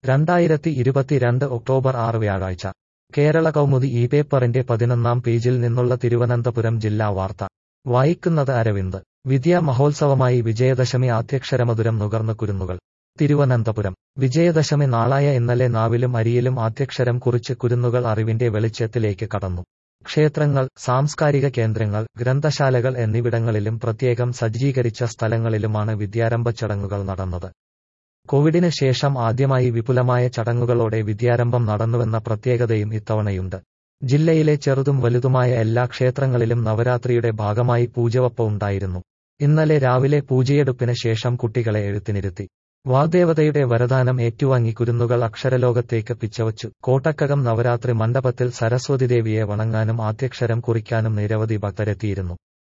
രണ്ടായിരത്തി ഇരുപത്തിരണ്ട് ഒക്ടോബർ ആറ് വ്യാഴാഴ്ച കേരള കൗമുദി ഈ പേപ്പറിന്റെ പതിനൊന്നാം പേജിൽ നിന്നുള്ള തിരുവനന്തപുരം ജില്ലാ വാർത്ത വായിക്കുന്നത് അരവിന്ദ് വിദ്യാ മഹോത്സവമായി വിജയദശമി ആദ്യക്ഷരമധുരം നുകർന്ന കുരുന്നുകൾ തിരുവനന്തപുരം വിജയദശമി നാളായ ഇന്നലെ നാവിലും അരിയിലും ആദ്യക്ഷരം കുറിച്ച് കുരുന്നുകൾ അറിവിന്റെ വെളിച്ചത്തിലേക്ക് കടന്നു ക്ഷേത്രങ്ങൾ സാംസ്കാരിക കേന്ദ്രങ്ങൾ ഗ്രന്ഥശാലകൾ എന്നിവിടങ്ങളിലും പ്രത്യേകം സജ്ജീകരിച്ച സ്ഥലങ്ങളിലുമാണ് വിദ്യാരംഭ ചടങ്ങുകൾ നടന്നത് കോവിഡിന് ശേഷം ആദ്യമായി വിപുലമായ ചടങ്ങുകളോടെ വിദ്യാരംഭം നടന്നുവെന്ന പ്രത്യേകതയും ഇത്തവണയുണ്ട് ജില്ലയിലെ ചെറുതും വലുതുമായ എല്ലാ ക്ഷേത്രങ്ങളിലും നവരാത്രിയുടെ ഭാഗമായി പൂജവപ്പ ഉണ്ടായിരുന്നു ഇന്നലെ രാവിലെ പൂജയെടുപ്പിന് ശേഷം കുട്ടികളെ എഴുത്തിനിരുത്തി വാഗ്ദേവതയുടെ വരദാനം ഏറ്റുവാങ്ങി കുരുന്നുകൾ അക്ഷരലോകത്തേക്ക് പിച്ചവച്ചു കോട്ടക്കകം നവരാത്രി മണ്ഡപത്തിൽ സരസ്വതിദേവിയെ വണങ്ങാനും ആദ്യക്ഷരം കുറിക്കാനും നിരവധി ഭക്തരെത്തിയിരുന്നു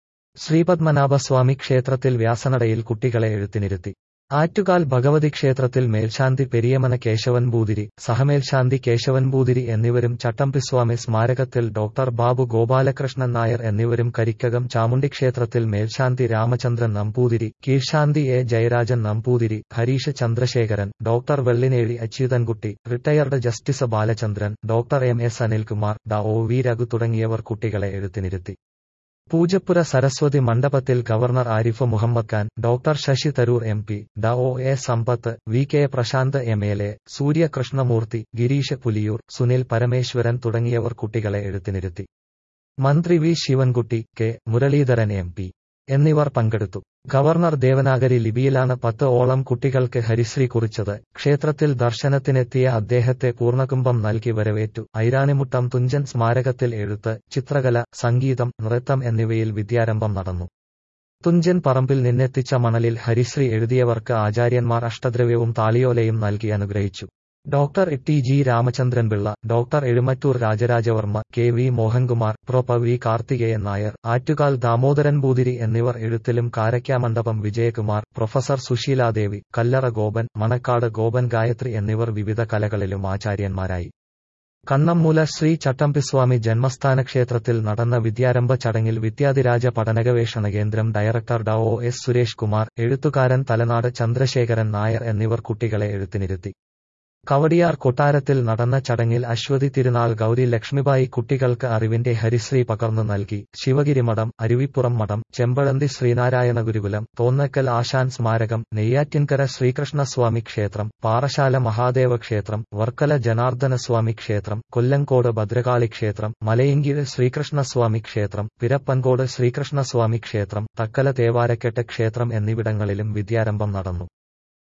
ശ്രീപത്മനാഭസ്വാമി ക്ഷേത്രത്തിൽ വ്യാസനടയിൽ കുട്ടികളെ എഴുത്തിനിരുത്തി ആറ്റുകാൽ ഭഗവതി ക്ഷേത്രത്തിൽ മേൽശാന്തി പെരിയമന കേശവൻ ബൂതിരി സഹമേൽശാന്തി കേശവൻ ബൂതിരി എന്നിവരും ചട്ടമ്പിസ്വാമി സ്മാരകത്തിൽ ഡോക്ടർ ബാബു ഗോപാലകൃഷ്ണൻ നായർ എന്നിവരും കരിക്കകം ചാമുണ്ടി ക്ഷേത്രത്തിൽ മേൽശാന്തി രാമചന്ദ്രൻ നമ്പൂതിരി കീഴ്ശാന്തി A Jayarajan Namboothiri Harish Chandrasekharan doctor Vellinezhi Achuthankutty retired justice Balachandran doctor M S Anilkumar ഡ ഒ വി രഘു തുടങ്ങിയവർ കുട്ടികളെ എഴുത്തിനിരുത്തി പൂജപ്പുര സരസ്വതി മണ്ഡപത്തിൽ governor Arif Mohammed Khan doctor Shashi Tharoor M P ഡ ഒ A Sampath V K Prashanth M L A Surya Krishnamoorthy Girish Puliyoor Sunil Parameswaran തുടങ്ങിയവർ കുട്ടികളെ എഴുത്തിനിരുത്തി മന്ത്രി V Sivankutty K Muraleedharan M P എന്നിവർ പങ്കെടുത്തു ഗവർണർ ദേവനാഗരി ലിപിയിലാണ് പത്ത് ഓളം കുട്ടികൾക്ക് ഹരിശ്രീ കുറിച്ചത് ക്ഷേത്രത്തിൽ ദർശനത്തിനെത്തിയ അദ്ദേഹത്തെ പൂർണ്ണകുംഭം നൽകി വരവേറ്റു ഐരാണിമുട്ടം തുഞ്ചൻ സ്മാരകത്തിൽ എഴുത്ത് ചിത്രകല സംഗീതം നൃത്തം എന്നിവയിൽ വിദ്യാരംഭം നടന്നു തുഞ്ചൻ പറമ്പിൽ നിന്നെത്തിച്ച മണലിൽ ഹരിശ്രീ എഴുതിയവർക്ക് ആചാര്യന്മാർ അഷ്ടദ്രവ്യവും താളിയോലയും നൽകി അനുഗ്രഹിച്ചു doctor T G Ramachandran Pillai doctor Ezhumattoor Rajarajavarma K V Mohankumar prof V Karthikeyan Nair Attukal Damodaran പൂതിരി എന്നിവർ എഴുത്തിലും കാരക്കാമണ്ഡപം വിജയകുമാർ പ്രൊഫസർ സുശീലാദേവി കല്ലറ ഗോപൻ മണക്കാട് ഗോപൻ ഗായത്രി എന്നിവർ വിവിധ കലകളിലും ആചാര്യന്മാരായി കണ്ണമ്മൂല ശ്രീ ചട്ടമ്പിസ്വാമി ജന്മസ്ഥാന ക്ഷേത്രത്തിൽ നടന്ന വിദ്യാരംഭ ചടങ്ങിൽ വിദ്യാധിരാജ പഠനഗവേഷണ കേന്ദ്രം ഡയറക്ടർ ഡ ഒ എസ് സുരേഷ് കുമാർ എഴുത്തുകാരൻ തലനാട് ചന്ദ്രശേഖരൻ നായർ എന്നിവർ കുട്ടികളെ എഴുത്തിനിരുത്തി കവടിയാർ കൊട്ടാരത്തിൽ നടന്ന ചടങ്ങിൽ അശ്വതി തിരുനാൾ ഗൗരി ലക്ഷ്മിബായി കുട്ടികൾക്ക് അറിവിന്റെ ഹരിശ്രീ പകർന്നു നൽകി ശിവഗിരി മഠം അരുവിപ്പുറം മഠം ചെമ്പഴന്തി ശ്രീനാരായണ ഗുരുകുലം തോന്നക്കൽ ആശാൻ സ്മാരകം നെയ്യാറ്റിൻകര ശ്രീകൃഷ്ണസ്വാമി ക്ഷേത്രം പാറശാല മഹാദേവ ക്ഷേത്രം വർക്കല ജനാർദ്ദനസ്വാമി ക്ഷേത്രം കൊല്ലങ്കോട് ഭദ്രകാളി ക്ഷേത്രം മലയങ്കിഴ് ശ്രീകൃഷ്ണസ്വാമി ക്ഷേത്രം പിരപ്പൻകോട് ശ്രീകൃഷ്ണസ്വാമി ക്ഷേത്രം തക്കല തേവാരക്കെട്ട് ക്ഷേത്രം എന്നിവിടങ്ങളിലും വിദ്യാരംഭം നടന്നു